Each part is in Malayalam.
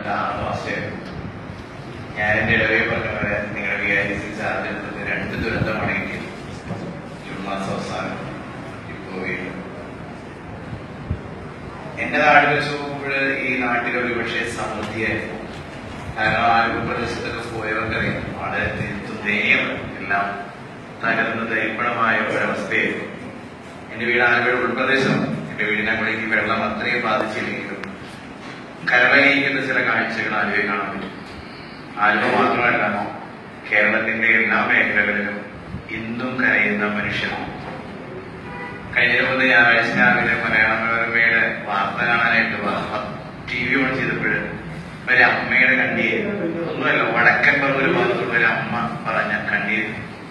വന്നിട്ട് ആറ് മാസമായിരുന്നു ഞാൻ എന്റെ ഇടവയെ പറഞ്ഞ പോലെ നിങ്ങളുടെ വികാരിച്ച് ചാർജ് എടുത്തത് രണ്ട് ദുരന്തമാണ് കിട്ടിയത് ജൂൺ മാസം അവസാനം ഇപ്പോ വീണ്ടും എന്റെ നാട്ടിൽ വെച്ച് നോക്കുമ്പോൾ ഈ നാട്ടിൽ ഒരു പക്ഷേ സമൃദ്ധിയായിരുന്നു കാരണം ആലപ്പുഴ പ്രദേശത്തൊക്കെ പോയവർക്കറിയാം വളരെ തീർത്തും ദയനീയം എല്ലാം തകർന്ന് ദൈപ്പണമായ ഒരവസ്ഥയായിരുന്നു എന്റെ വീട് ആലപ്പുഴ ഉൾപ്രദേശം എന്റെ വീടിനെ അങ്ങോട്ടേക്ക് വെള്ളം അത്രയും ബാധിച്ചില്ലെങ്കിലും കരളയിക്കുന്ന ചില കാഴ്ചകൾ ആലുവയിൽ കാണാൻ പറ്റും ആലുവ മാത്രമല്ല കേരളത്തിന്റെ എല്ലാ മേഖലകളിലും ഇന്നും കരയുന്ന മനുഷ്യരാണ് കഴിഞ്ഞ മൂന്ന് ഞായറാഴ്ച രാവിലെ മലയാള മനോരമയുടെ വാർത്ത കാണാനായിട്ട് ടി വി ഓൺ ചെയ്തപ്പോൾ ഒരു അമ്മയുടെ കണ്ണീര് ഒന്നുമല്ല വടക്കൻ പറവൂർ ഭാഗത്തുള്ള ഒരു അമ്മ പറഞ്ഞ കണ്ണീര്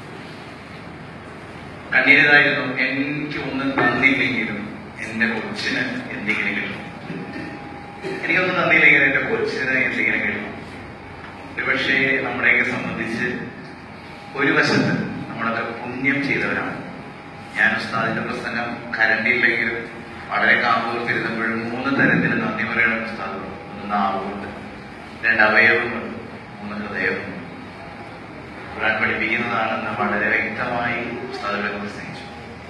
കണ്ണീരിതായിരുന്നു എനിക്ക് ഒന്നും തന്നില്ലെങ്കിലും എന്റെ കൊച്ചിന് എന്തെങ്കിലും കിട്ടും എനിക്കൊന്നും തന്നില്ലെങ്കിലും എന്റെ കൊച്ചിന് എന്തെങ്കിലും കിട്ടും ഒരുപക്ഷെ നമ്മളെയൊക്കെ സംബന്ധിച്ച് ഒരു വശത്ത് നമ്മളൊക്കെ പുണ്യം ചെയ്തവരാണ് ഞാൻ ഉസ്താദിന്റെ പ്രസംഗം കരണ്ടില്ലെങ്കിലും വളരെ കാമ്പൂർത്തിരുന്നപ്പോഴും മൂന്ന് തരത്തിൽ നന്ദി പറയണം ഉസ്താദ് ഒന്ന് നാവുകൊണ്ട് രണ്ട് അവയവങ്ങളുണ്ട് മൂന്ന് ഹൃദയവും ഖുർആൻ പഠിപ്പിക്കുന്നതാണെന്ന് വളരെ വ്യക്തമായി ഉസ്താദുകളെ പ്രസംഗിച്ചു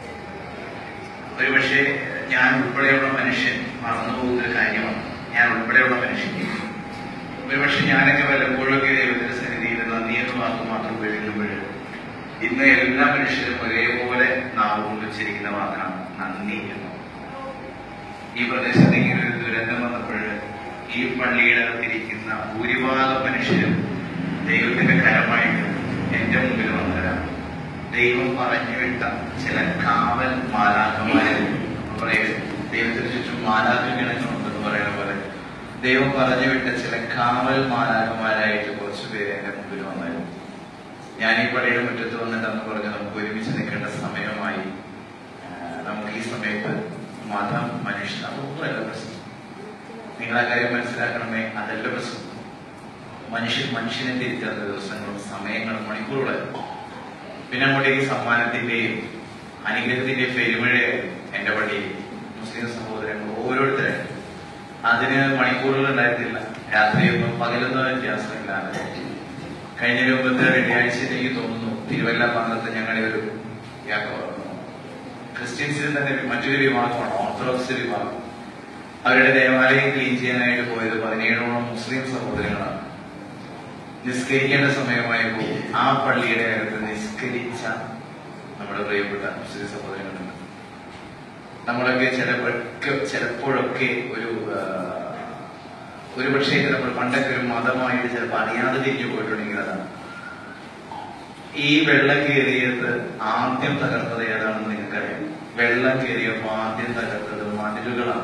ഒരുപക്ഷെ ഞാൻ ഉൾപ്പെടെയുള്ള മനുഷ്യൻ മറന്നുപോകുന്ന ഒരു കാര്യമാണ് ഞാൻ ഉൾപ്പെടെയുള്ള മനുഷ്യൻ ഒരുപക്ഷെ ഞാനൊക്കെ വല്ലപ്പോഴൊക്കെ ദൈവത്തിന്റെ സന്നിധിയിൽ നന്ദി എന്ന് വാക്ക് മാത്രം ഉപയോഗിക്കുമ്പോൾ ഇന്ന് എല്ലാ മനുഷ്യരും ഒരേപോലെ നാവ് കൊണ്ട് ഉച്ചരിക്കുന്ന വാക്കാണ് നന്ദി എന്ന് ഈ പ്രദേശത്ത് ഇങ്ങനെ ഒരു ദുരന്തം വന്നപ്പോൾ ഈ പള്ളിയുടെ അകത്തിരിക്കുന്ന ഭൂരിഭാഗം മനുഷ്യരും ദൈവത്തിന്റെ കരമായിട്ട് എന്റെ മുമ്പിൽ വന്നവരാണ് ദൈവം പറഞ്ഞു വിട്ട ചില കാവൽ മാലാഖമാരെ പറയും ദൈവത്തിന് ചുറ്റും മാലാഖഗണങ്ങളുണ്ടെന്ന് പറയുന്ന പോലെ ദൈവം പറഞ്ഞു വിട്ട ചില കാവൽ മാലാഖമാരായിട്ട് കുറച്ചു പേര് എന്റെ മുമ്പിൽ വന്നായിരുന്നു ഞാൻ ഈ പള്ളിയുടെ മുറ്റത്ത് വന്നിട്ട് അന്ന് പറഞ്ഞു നമുക്ക് ഒരുമിച്ച് നിൽക്കേണ്ട സമയമായി ആ, നമുക്ക് ഈ സമയത്ത് മതം മനുഷ്യൻ അതൊന്നുമല്ല പ്രശ്നം നിങ്ങൾ ആ കാര്യം മനസ്സിലാക്കണമേ അതല്ല പ്രശ്നം മനുഷ്യൻ മനുഷ്യനെ തിരിച്ചറിഞ്ഞ ദിവസങ്ങളും സമയങ്ങളും മണിക്കൂറുകളായിരുന്നു പിന്നെ അങ്ങോട്ടേക്ക് സമ്മാനത്തിന്റെയും അനുഗ്രഹത്തിന്റെയും പെരുമഴയായിരുന്നു എന്റെ പള്ളിയിൽ മുസ്ലിം സഹോദരങ്ങൾ ഓരോരുത്തരെ അതിന് മണിക്കൂറുകൾ ഉണ്ടായിരുന്നില്ല രാത്രിയൊന്നും പകലൊന്നും വ്യത്യാസമില്ലാതെ കഴിഞ്ഞ രൂപത്തെ വെള്ളിയാഴ്ച എനിക്ക് തോന്നുന്നു തിരുവല്ല ഭാഗത്ത് ഞങ്ങളുടെ ഒരു യാക്കോ- ക്രിസ്ത്യൻസിൽ തന്നെ മറ്റൊരു വിഭാഗമാണ് ഓർത്തഡോക്സ് വിഭാഗം അവരുടെ ദേവാലയം ക്ലീൻ ചെയ്യാനായിട്ട് പോയത് പതിനേഴോളം മുസ്ലിം സഹോദരങ്ങളാണ് നിസ്കരിക്കേണ്ട സമയമായപ്പോൾ ആ പള്ളിയുടെ അകത്ത് നിസ്കരിച്ച നമ്മുടെ പ്രിയപ്പെട്ട മുസ്ലിം സഹോദരങ്ങളുണ്ട് നമ്മളൊക്കെ ചിലപ്പോഴൊക്കെ ചിലപ്പോഴൊക്കെ ഒരു ആ, ഒരു പക്ഷേ നമ്മൾ പണ്ടൊക്കെ ഒരു മതമായിട്ട് ചിലപ്പോൾ അറിയാതെ തിരിഞ്ഞു പോയിട്ടുണ്ടെങ്കിൽ അതാണ് ഈ വെള്ളം കയറിയത് ആദ്യം തകർത്തത് ഏതാണെന്ന് നിങ്ങൾക്കറിയാം വെള്ളം കയറിയപ്പോ ആദ്യം തകർത്തത് മതിലുകളാണ്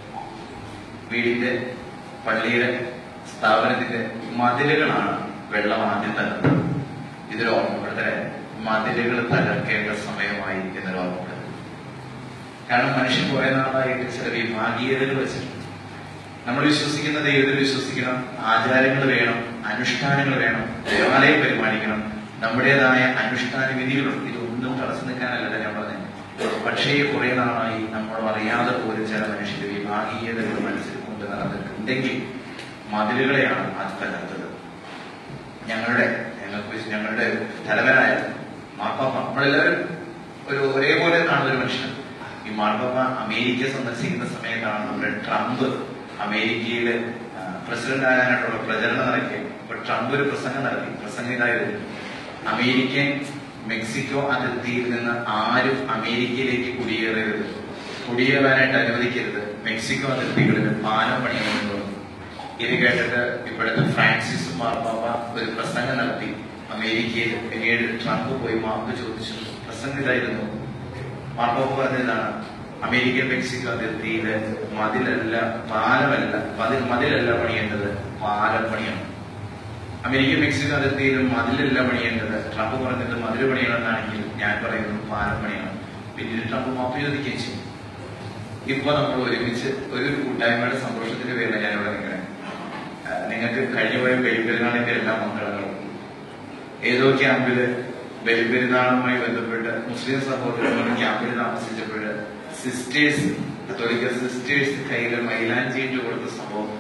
വീടിന്റെ പള്ളിയുടെ സ്ഥാപനത്തിന്റെ മതിലുകളാണ് വെള്ളം ആദ്യം തകർത്തത് ഇതൊരു ഓർമ്മപ്പെടുത്തലേ മതിലുകൾ തകർക്കേണ്ട സമയമായി എന്നൊരു ഓർമ്മപ്പെടുത്തൽ കാരണം മനുഷ്യൻ കുറെ നാളായിട്ട് ചില വിഭാഗീയതകൾ വെച്ചിട്ടുണ്ട് നമ്മൾ വിശ്വസിക്കുന്ന ദൈവത്തിൽ വിശ്വസിക്കണം ആചാരങ്ങൾ വേണം അനുഷ്ഠാനങ്ങൾ വേണം ദേവാലയം പരിപാലിക്കണം നമ്മുടേതായ അനുഷ്ഠാന വിധികളുണ്ട് ഇതൊന്നും തടസ്സം നിൽക്കാനല്ല ഞാൻ പറഞ്ഞത് പക്ഷേ കുറെ നാളായി നമ്മൾ അറിയാതെ പോലും ചില മനുഷ്യർ വിഭാഗീയതകൾ മനസ്സിൽ കൊണ്ട് നടന്നിട്ടുണ്ടെങ്കിൽ മതിലുകളെയാണ് അത് തകർത്തത് ഞങ്ങളുടെ ഞങ്ങൾക്ക് വെച്ച് ഞങ്ങളുടെ തലവനായ മാർപ്പാപ്പ നമ്മളെല്ലാവരും ഒരു ഒരേപോലെ കാണുന്ന ഒരു മനുഷ്യൻ ഈ മാർപ്പാപ്പ അമേരിക്ക സന്ദർശിക്കുന്ന സമയത്താണ് നമ്മുടെ ട്രംപ് അമേരിക്കയിൽ പ്രസിഡന്റ് ആകാനായിട്ടുള്ള പ്രചരണം നടത്തി അപ്പൊ ട്രംപ് ഒരു പ്രസംഗം നടത്തി പ്രസംഗം ഇതായിരുന്നു അമേരിക്കൻ മെക്സിക്കോ അതിർത്തിയിൽ നിന്ന് ആരും അമേരിക്കയിലേക്ക് കുടിയേറരുത് കുടിയേറാനായിട്ട് അനുവദിക്കരുത് മെക്സിക്കോ അതിർത്തികളിൽ പാലം പണിയണമെന്ന് പറഞ്ഞു ഇത് കേട്ടിട്ട് ഇപ്പോഴത്തെ ഫ്രാൻസിസ് മാർപ്പാപ്പ ഒരു പ്രസംഗം നടത്തി അമേരിക്കയിൽ പിന്നീട് ട്രംപ് പോയി മാപ്പ് ചോദിച്ചു പ്രസംഗം ഇതായിരുന്നു മാർപ്പാപ്പ പറഞ്ഞതാണ് അമേരിക്കൻ മെക്സിക്കോ അതിർത്തിയില് മതിലല്ല പാലമല്ല മതിൽ മതിലല്ല പണിയേണ്ടത് പാലം പണിയാണ് അമേരിക്കൻ മെക്സിക്കോ അതിർത്തിയിൽ മതിലല്ല പണിയേണ്ടത് ട്രംപ് പറഞ്ഞത് മതിൽ പണിയണമെന്നാണെങ്കിൽ ഞാൻ പറയുന്നു പാലം പണിയണം പിന്നീട് ട്രംപ് മാപ്പ് ചോദിക്കുകയും ചെയ്യും ഇപ്പൊ നമ്മൾ ഒരുമിച്ച് ഒരു കൂട്ടായ്മയുടെ സന്തോഷത്തിന്റെ പേരിലാണ് ഞാൻ ഇവിടെ നിൽക്കുന്നത് നിങ്ങൾക്ക് കഴിഞ്ഞുപോയ ബലിപെരുന്നാളിന്റെ എല്ലാ മംഗളങ്ങളും ഏതോ ക്യാമ്പില് ബലിപെരുന്നാളുമായി ബന്ധപ്പെട്ട് മുസ്ലിം സഹോദരങ്ങൾ ക്യാമ്പിൽ താമസിച്ചപ്പോൾ സിസ്റ്റേഴ്സ് കത്തോലിക്ക സിസ്റ്റേഴ്സ് കയ്യിൽ മൈലാഞ്ചി ഇട്ട് കൊടുത്ത സംഭവം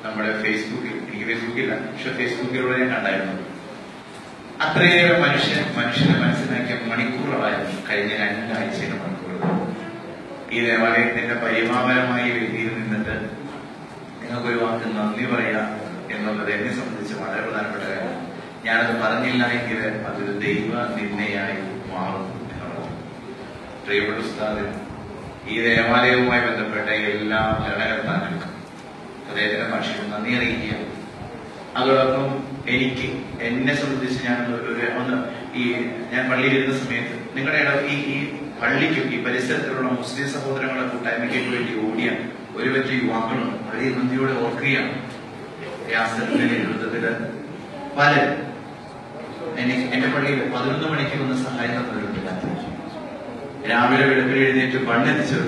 നമ്മുടെ ഫേസ്ബുക്കിൽ എനിക്ക് ഫേസ്ബുക്കില്ല പക്ഷെ ഫേസ്ബുക്കിലൂടെ ഞാൻ കണ്ടായിരുന്നു അത്രയേറെ മനുഷ്യൻ മനുഷ്യനെ മനസ്സിലാക്കിയ മണിക്കൂറുകളായിരുന്നു കഴിഞ്ഞ രണ്ടാഴ്ചയുടെ മണിക്കൂറുകൾ ഈ ദേവാലയത്തിന്റെ പരിമാപനമായ വേദിയിൽ നിന്നിട്ട് നിങ്ങൾക്കൊരു വാക്ക് നന്ദി പറയുക എന്നുള്ളത് എന്നെ സംബന്ധിച്ച് വളരെ പ്രധാനപ്പെട്ട കാര്യമാണ് ഞാനത് പറഞ്ഞില്ല എങ്കിൽ അതൊരു ദൈവ നിന്ദയായി മാറും എന്നുള്ളത് പ്രിയപ്പെട്ട ഉസ്താദ് ഈ ദേവാലയവുമായി ബന്ധപ്പെട്ട എല്ലാ ഭരണകർത്താക്കൾക്കും അദ്ദേഹത്തിന്റെ ഭാഷയിൽ നന്ദി അറിയിക്കുക അതോടൊപ്പം എനിക്ക് എന്നെ സംബന്ധിച്ച് ഞാൻ ഒരു ഒരു ഒന്ന് ഈ ഞാൻ പള്ളിയിൽ ഇരുന്ന സമയത്ത് നിങ്ങളുടെ ഇട ഈ ഈ പള്ളിക്കും ഈ പരിസരത്തിലുള്ള മുസ്ലിം സഹോദരങ്ങളുടെ കൂട്ടായ്മയ്ക്ക് വേണ്ടി ഓടിയ ഒരു പറ്റ യുവാക്കളുണ്ട് വളരെ നന്ദിയോടെ ഓർക്കുകയാണ് യാസറിന്റെ നേതൃത്വത്തില് പലരും എനിക്ക് എന്റെ പള്ളിയിൽ പതിനൊന്ന് മണിക്ക് വന്ന് സഹായം തന്നവരുണ്ട് രാവിലെ വെളുപ്പിൽ എഴുന്നേറ്റ് പണ്ടെത്തിച്ചവർ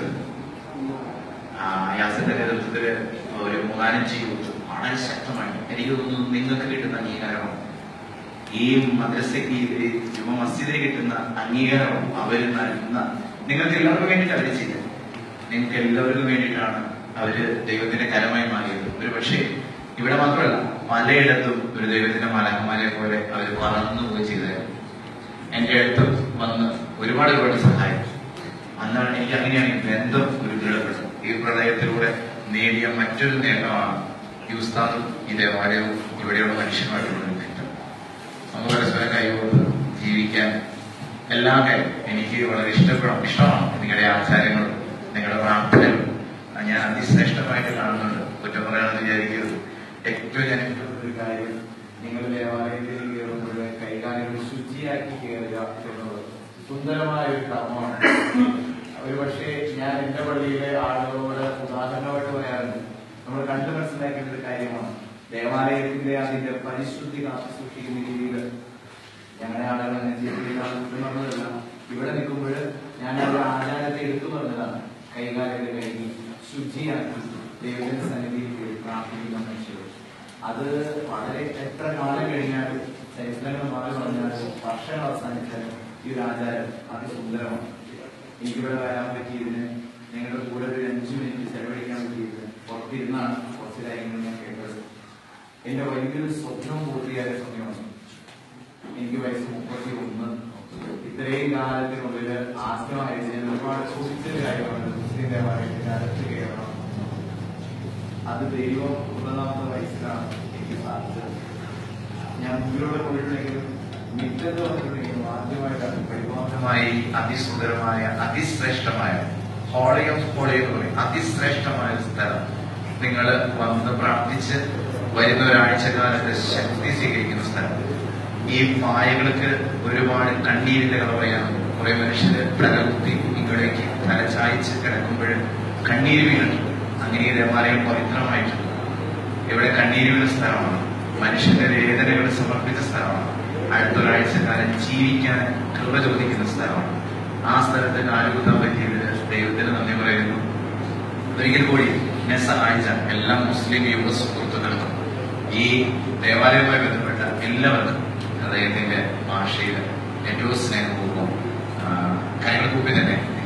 ആ യാസറിന്റെ നേതൃത്വത്തില് ഒരു മൂന്നാലഞ്ച് യൂത്ത് വളരെ ശക്തമായിട്ട് എനിക്ക് തോന്നുന്നു നിങ്ങൾക്ക് കിട്ടുന്ന അംഗീകാരമാണ് ഈ മദ്രസയ്ക്ക് ഈ ജുമ മസ്ജിദിന് കിട്ടുന്ന അംഗീകാരം അവർ നൽകുന്ന നിങ്ങൾക്ക് എല്ലാവർക്കും വേണ്ടിയിട്ട് അവർ ചെയ്തത് നിങ്ങൾക്ക് എല്ലാവർക്കും വേണ്ടിയിട്ടാണ് അവര് ദൈവത്തിന്റെ കരമായി മാറിയത് ഒരു പക്ഷേ ഇവിടെ മാത്രമല്ല പലയിടത്തും ഒരു ദൈവത്തിന്റെ മലഹമാരെ പോലെ അവർ പറന്നു പോയി ചെയ്തായിരുന്നു എന്റെ അടുത്ത് വന്ന് ഒരുപാട് ഒരുപാട് സഹായിച്ചു അന്നാണ് എനിക്ക് അങ്ങനെയാണ് ഈ ബന്ധം ഒരു ദൃഢപ്പെട്ടത് ഈ പ്രളയത്തിലൂടെ നേടിയ മറ്റൊരു നേട്ടമാണ് ഈ ഉസ്താദും ഈ ദേവാലയവും ഇവിടെയുള്ള മനുഷ്യന്മാരുള്ള ഒരു ബന്ധം നമുക്ക് പരസ്പരം കൈകൊണ്ട് ജീവിക്കാൻ എല്ലാ കാര്യം എനിക്ക് വളരെ ഇഷ്ടപ്പെടാം ഇഷ്ടമാണ് നിങ്ങളുടെ ആചാരങ്ങളും നിങ്ങളുടെ പ്രാർത്ഥനകളും അത് ഞാൻ അതിശ്രേഷ്ഠമായിട്ട് കാണുന്നുണ്ട് കുറ്റം പറയാണെന്ന് വിചാരിക്കരുത് ഏറ്റവും ഞാൻ ഇഷ്ടപ്പെട്ട ഒരു കാര്യം നിങ്ങൾ ദേവാലയത്തിൽ കയറുമ്പോൾ കൈകാലുകൾ ശുചിയാക്കി കയറുക എന്നുള്ളത് സുന്ദരമായ ഒരു കർമ്മമാണ് ഒരു പക്ഷേ ഞാൻ എന്റെ പള്ളിയിലെ ആളുകളോട് ഉദാഹരണമായിട്ട് പറയാറുണ്ട് നമ്മൾ കണ്ടു മനസ്സിലാക്കേണ്ട ഒരു കാര്യമാണ് ദേവാലയത്തിന്റെ അതിന്റെ പരിശുദ്ധി കാത്തു സൂക്ഷിക്കുന്ന രീതിയിൽ ഞങ്ങളുടെ ആളുകൾ അങ്ങനെ ചെയ്തിട്ടുള്ളതല്ല ഇവിടെ നിൽക്കുമ്പോൾ ഞാൻ ഒരു ആചാരത്തെ എടുത്തു പറഞ്ഞതാണ് കൈകാലൊക്കെ കഴുകി ശുചിയാക്കി ദൈവത്തിന്റെ സന്നിധിയിൽ പോയി പ്രാർത്ഥിക്കുന്ന മനുഷ്യർ അത് വളരെ എത്ര കാലം കഴിഞ്ഞാലും ചരിത്രങ്ങൾ മാറി പറഞ്ഞാലും വർഷങ്ങൾ അവസാനിച്ചാലും ഈ ഒരു ആചാരം അതിസുന്ദരമാണ് എനിക്കിവിടെ വരാൻ പറ്റിയതിന് നിങ്ങളുടെ കൂടെ ഒരു അഞ്ചു മിനിറ്റ് ചെലവഴിക്കാൻ പറ്റിയതിന് പുറത്തിരുന്നാണ് കുറച്ച് കാര്യങ്ങൾ ഞാൻ കേട്ടത് എന്റെ വലിയൊരു സ്വപ്നം പൂർത്തിയായ സമയമാണ് എനിക്ക് വയസ്സ് മുപ്പത്തി ഒന്ന് ഇത്രയും കാലത്തിനുള്ളിൽ ആദ്യമായിട്ട് ഞാൻ ഒരുപാട് സൂക്ഷിച്ചൊരു കാര്യമാണ് മുസ്ലിം ദേവാലയത്തിന്റെ അടുത്ത് കയറണം അത് ദൈവം ഒന്നാമത്തെ വയസ്സിലാണ് എനിക്ക് സാധിച്ചത് ഞാൻ മുമ്പിലൂടെ പോയിട്ടുണ്ടെങ്കിലും മിറ്റത്ത് വന്നിട്ടുണ്ടെങ്കിലും ആദ്യമായിട്ടാണ് പരിപൂർണമായി അതിസുന്ദരമായ അതിശ്രേഷ്ഠമായ ഹോളി ഓഫ് ഹോളി എന്ന് പറയും അതിശ്രേഷ്ഠമായ ഒരു സ്ഥലം നിങ്ങൾ വന്ന് പ്രാർത്ഥിച്ച് വരുന്ന ഒരാഴ്ച കാലത്ത് ശക്തി സ്വീകരിക്കുന്ന സ്ഥലം ഈ പായകൾക്ക് ഒരുപാട് കണ്ണീരിന്റെ കഥ പറയാനുണ്ട് കുറെ മനുഷ്യര് തലകുത്തി ഇങ്ങോട്ടേക്ക് തല ചായച്ച് കിടക്കുമ്പോൾ കണ്ണീര് വീണിട്ടുണ്ട് അങ്ങനെ ഈ ദേവാലയം പവിത്രമായിട്ടുണ്ട് ഇവിടെ കണ്ണീര് വീണ സ്ഥലമാണ് മനുഷ്യന്റെ വേദനകൾ സമർപ്പിച്ച സ്ഥലമാണ് അടുത്തൊരാഴ്ച കാലം ജീവിക്കാൻ കൃപ ചോദിക്കുന്ന സ്ഥലമാണ് ആ സ്ഥലത്ത് കാലുകുത്താൻ പറ്റിയതിന് ദൈവത്തിന് നന്ദി പറയുന്നു ഒരിക്കൽ കൂടി എന്നെ സഹായിച്ച എല്ലാ മുസ്ലിം യുവ സുഹൃത്തുക്കൾക്കും ഈ ദേവാലയവുമായി ബന്ധപ്പെട്ട എല്ലാവർക്കും അദ്ദേഹത്തിന്റെ ഭാഷയിൽ ഏറ്റവും സ്നേഹപൂർവ്വം ആ, കൈകൾ കൂപ്പി തന്നെ